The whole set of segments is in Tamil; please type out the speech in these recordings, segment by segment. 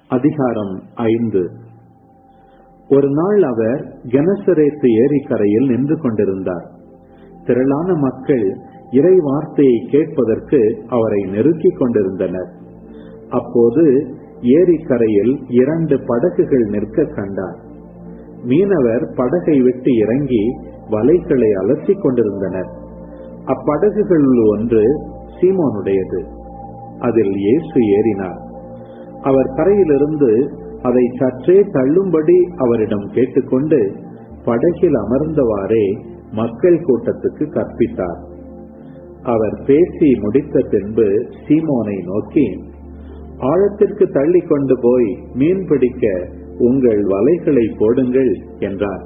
அதிகாரம் ஐந்து ஒரு நாள் அவர் கெனசரேத்து ஏரிக்கரையில் நின்று கொண்டிருந்தார் திரளான மக்கள் இறை வார்த்தையை கேட்பதற்கு அவரை நெருக்கிக் கொண்டிருந்தனர் அப்போது ஏரிக்கரையில் இரண்டு படகுகள் நிற்க கண்டார் மீனவர் படகை விட்டு இறங்கி வலைகளை அலசிக் கொண்டிருந்தனர் அப்படகுகளில் ஒன்று சீமோனுடையது அதில் இயேசு ஏறினார் அவர் கரையிலிருந்து அதை சற்றே தள்ளும்படி அவரிடம் கேட்டுக்கொண்டு படகில் அமர்ந்தவாறே மக்கள் கூட்டத்துக்கு கற்பித்தார் அவர் பேசி முடித்த பின்பு சீமோனை நோக்கி ஆழத்திற்கு தள்ளி கொண்டு போய் மீன் பிடிக்க உங்கள் வலைகளை போடுங்கள் என்றார்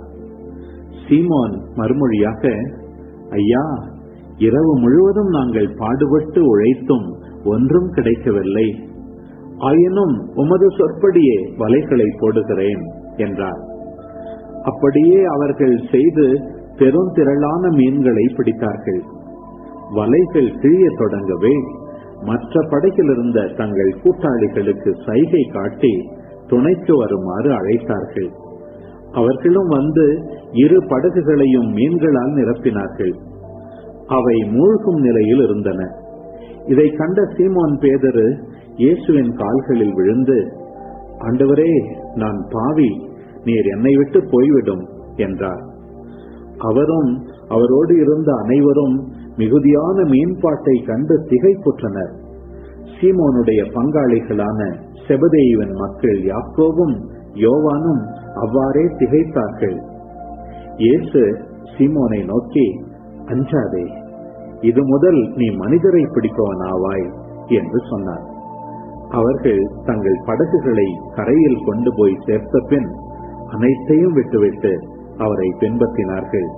சீமோன் மறுமொழியாக ஐயா இரவு முழுவதும் நாங்கள் பாடுபட்டு உழைத்தும் ஒன்றும் கிடைக்கவில்லை ஆயினும் உமது சொற்படியே வலைகளை போடுகிறேன் என்றார் அப்படியே அவர்கள் செய்து பெருந்திரளான மீன்களை பிடித்தார்கள் வலைகள் கிழிய தொடங்கவே மற்ற படகில் இருந்த தங்கள் கூட்டாளிகளுக்கு சைகை காட்டி துணைக்கு வருமாறு அழைத்தார்கள் அவர்களும் வந்து இரு படகுகளையும் மீன்களால் நிரப்பினார்கள் அவை மூழ்கும் நிலையில் இருந்தன இதை கண்ட சீமோன் பேதரு இயேசுவின் கால்களில் விழுந்து ஆண்டவரே நான் பாவி நீர் என்னை விட்டு போய்விடும் என்றார் அவரும் அவரோடு இருந்த அனைவரும் மிகுதியான மீன்பாட்டை கண்டு திகைப்புற்றனர் சீமோனுடைய பங்காளிகளான செபதேயுவின் மக்கள் யாக்கோவும் யோவானும் அவ்வாறே திகைத்தார்கள் இயேசு சீமோனை நோக்கி அஞ்சாதே இது முதல் நீ மனிதரை பிடிப்பவனாவாய் என்று சொன்னார் அவர்கள் தங்கள் படகுகளை கரையில் கொண்டு போய் சேர்த்த பின் அனைத்தையும் விட்டுவிட்டு அவரை பின்பற்றினார்கள்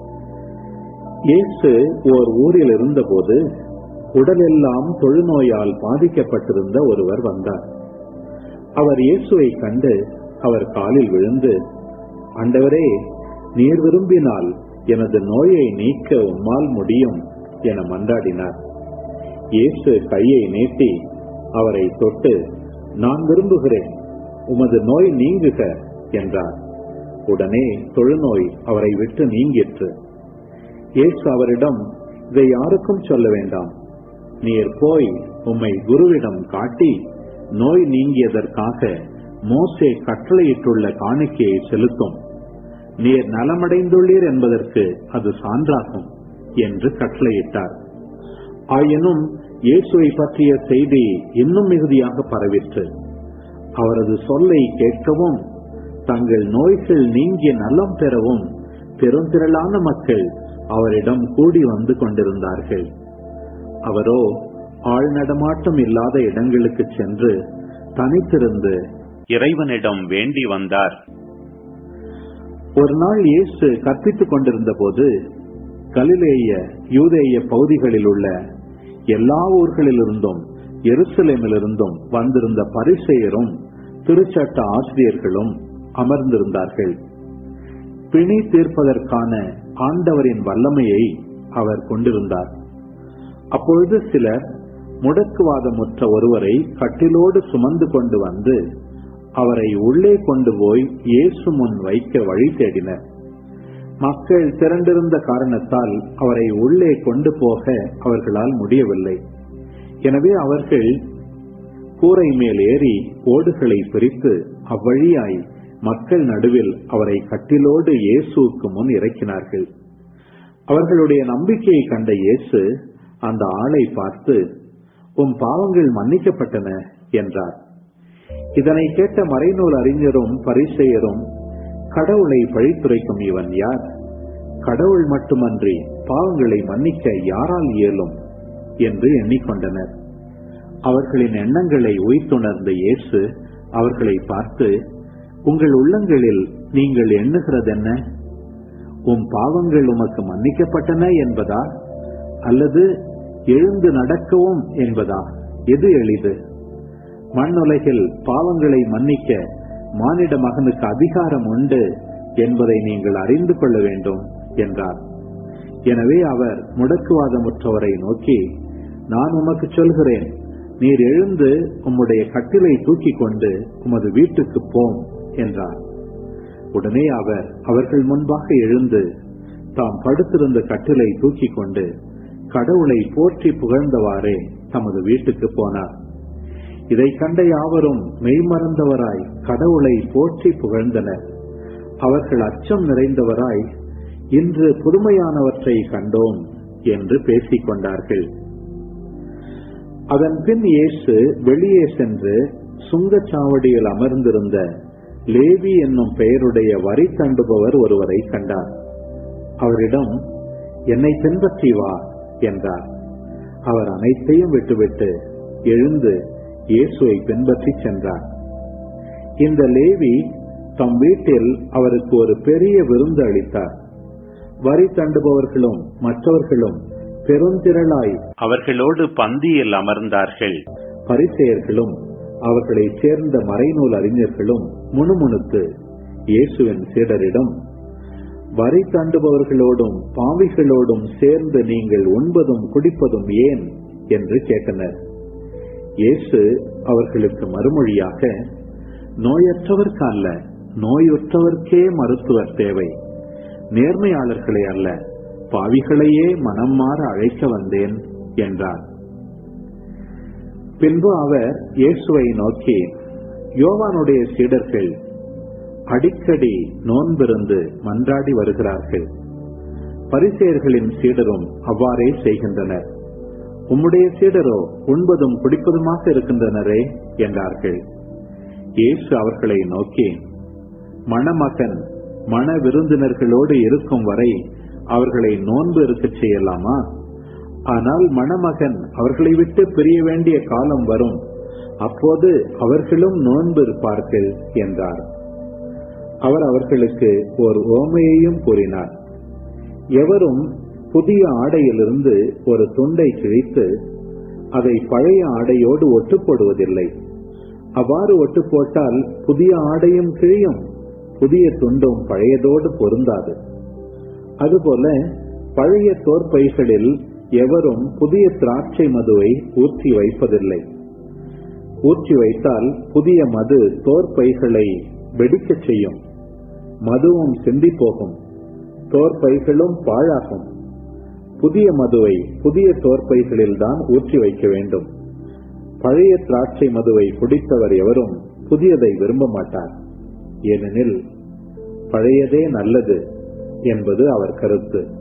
இயேசு ஓர் ஊரில் இருந்தபோது உடலெல்லாம் தொழுநோயால் பாதிக்கப்பட்டிருந்த ஒருவர் வந்தார் அவர் இயேசுவை கண்டு அவர் காலில் விழுந்து ஆண்டவரே நீர் விரும்பினால் எனது நோயை நீக்க உம்மால் முடியும் என மன்றாடினார் இயேசு கையை நீட்டி அவரை தொட்டு நான் விரும்புகிறேன் உமது நோய் நீங்குக என்றார் உடனே தொழுநோய் அவரை விட்டு நீங்கிற்று இயேசு அவரிடம் இதை யாருக்கும் சொல்ல வேண்டாம் நீர் போய் உம்மை குருவிடம் காட்டி நோய் நீங்கியதற்காக மோசே கட்டளையிட்டுள்ள காணிக்கையை செலுத்தும் நீர் நலமடைந்துள்ளீர் என்பதற்கு அது சான்றாகும் என்று கட்டளையிட்டார் ஆயினும் இயேசுவை பற்றிய செய்தி இன்னும் மிகுதியாக பரவிற்று அவரது சொல்லை கேட்கவும் தங்கள் நோய்கள் நீங்கிய நலம் பெறவும் பெருந்திரளான மக்கள் அவரிடம் கூடி வந்து கொண்டிருந்தார்கள் அவரோ ஆள் நடமாட்டம் இல்லாத இடங்களுக்கு சென்று தனித்திருந்து இறைவனிடம் வேண்டி வந்தார் ஒரு நாள் இயேசு கற்பித்துக் கொண்டிருந்த போது கலிலேய யூதேய பகுதிகளில் உள்ள எல்லா ஊர்களிலிருந்தும் எருசலேமிலிருந்தும் வந்திருந்த பரிசெயரும் திருச்சட்ட ஆசிரியர்களும் அமர்ந்திருந்தார்கள் பிணி தீர்ப்பதற்கான ஆண்டவரின் வல்லமையை அவர் கொண்டிருந்தார் அப்பொழுது சிலர் முடக்குவாதமுற்ற ஒருவரை கட்டிலோடு சுமந்து கொண்டு வந்து அவரை உள்ளே கொண்டு போய் இயேசு முன் வைக்க வழி தேடினர் மக்கள் திரண்டிருந்த காரணத்தால் அவரை உள்ளே கொண்டு போக அவர்களால் முடியவில்லை எனவே அவர்கள் கூரை மேல் ஏறி ஓடுகளை பிரித்து அவ்வழியாய் மக்கள் நடுவில் அவரை கட்டிலோடு இயேசுவுக்கு முன் இறக்கினார்கள் அவர்களுடைய நம்பிக்கையை கண்ட இயேசு அந்த ஆளை பார்த்து உம் பாவங்கள் மன்னிக்கப்பட்டன என்றார் இதனை கேட்ட மறைநூல் அறிஞரும் பரிசெயரும் கடவுளை பழித்துரைக்கும் இவன் யார் கடவுள் மட்டுமன்றி பாவங்களை மன்னிக்க யாரால் இயலும் என்று எண்ணிக்கொண்டனர் அவர்களின் எண்ணங்களை உய்த்துணர்ந்த இயேசு அவர்களை பார்த்து உங்கள் உள்ளங்களில் நீங்கள் எண்ணுகிறதென்ன உம் பாவங்கள் உமக்கு மன்னிக்கப்பட்டன என்பதா அல்லது எழுந்து நடக்கவும் என்பதா எது எளிது மண்ணுலகில் பாவங்களை மன்னிக்க மானிட மகனுக்கு அதிகாரம் உண்டு என்பதை நீங்கள் அறிந்து கொள்ள வேண்டும் என்றார் எனவே அவர் முடக்குவாதமுற்றவரை நோக்கி நான் உமக்கு சொல்கிறேன் நீர் எழுந்து உம்முடைய கட்டிலை தூக்கிக் கொண்டு உமது வீட்டுக்கு போம் என்றார் உடனே அவர் அவர்கள் முன்பாக எழுந்து தாம் படுத்திருந்த கட்டிலை தூக்கிக் கொண்டு கடவுளை போற்றி புகழ்ந்தவாறே தமது வீட்டுக்கு போனார் இதை கண்ட யாவரும் மெய்மறந்தவராய் கடவுளை போற்றி புகழ்ந்தனர் அவர்கள் அச்சம் நிறைந்தவராய் இன்று புதுமையானவற்றை கண்டோம் என்று பேசிக் கொண்டார்கள் அதன் பின் இயேசு வெளியே சென்று சுங்கச்சாவடியில் அமர்ந்திருந்த லேவி என்னும் பெயருடைய வரி தண்டுபவர் ஒருவரை கண்டார் அவரிடம் என்னை பின்பற்றி வா என்றார் அவர் அனைத்தையும் விட்டுவிட்டு எழுந்து இயேசுவை பின்பற்றி சென்றார் இந்த லேவி தம் வீட்டில் அவருக்கு ஒரு பெரிய விருந்து அளித்தார் வரி தண்டுபவர்களும் மற்றவர்களும் பெருந்திரளாய் அவர்களோடு பந்தியில் அமர்ந்தார்கள் பரிசெயர்களும் அவர்களை சேர்ந்த மறைநூல் அறிஞர்களும் முணுமுணுத்து இயேசுவின் சீடரிடம் வரி தாண்டுபவர்களோடும் பாவிகளோடும் சேர்ந்து நீங்கள் உண்பதும் குடிப்பதும் ஏன் என்று கேட்டனர் இயேசு அவர்களுக்கு மறுமொழியாக நோயற்றவர்க்கு அல்ல நோயுற்றவர்க்கே மருத்துவர் தேவை நேர்மையாளர்களை அல்ல பாவிகளையே மனம் மாற அழைக்க வந்தேன் என்றார் பின்பு அவர் இயேசுவை நோக்கி யோவானுடைய சீடர்கள் அடிக்கடி நோன்பிருந்து மன்றாடி வருகிறார்கள் பரிசேயர்களின் சீடரும் அவ்வாறே செய்கின்றனர் உம்முடைய சீடரோ உண்பதும் குடிப்பதுமாக இருக்கின்றனரே என்றார்கள் இயேசு அவர்களை நோக்கி மணமகன் மண விருந்தினர்களோடு இருக்கும் வரை அவர்களை நோன்பு இருக்கச் செய்யலாமா ஆனால் மணமகன் அவர்களை விட்டு பிரிய வேண்டிய காலம் வரும் அப்போது அவர்களும் நோன்பு இருப்பார்கள் என்றார் அவர் அவர்களுக்கு ஓர் ஓமையையும் கூறினார் எவரும் புதிய ஆடையிலிருந்து ஒரு துண்டை கிழித்து அதை பழைய ஆடையோடு ஒட்டு போடுவதில்லை அவ்வாறு ஒட்டு போட்டால் புதிய ஆடையும் கிழியும் புதிய துண்டும் பழையதோடு பொருந்தாது அதுபோல பழைய தோற்பைகளில் எவரும் புதிய திராட்சை மதுவை ஊற்றி வைப்பதில்லை ஊற்றி வைத்தால் புதிய மது தோற்பைகளை வெடிக்கச் செய்யும் மதுவும் சிந்தி போகும் தோற்பைகளும் பாழாகும் புதிய மதுவை புதிய தோற்பைகளில் தான் ஊற்றி வைக்க வேண்டும் பழைய திராட்சை மதுவை குடித்தவர் எவரும் புதியதை விரும்ப மாட்டார் ஏனெனில் பழையதே நல்லது என்பது அவர் கருத்து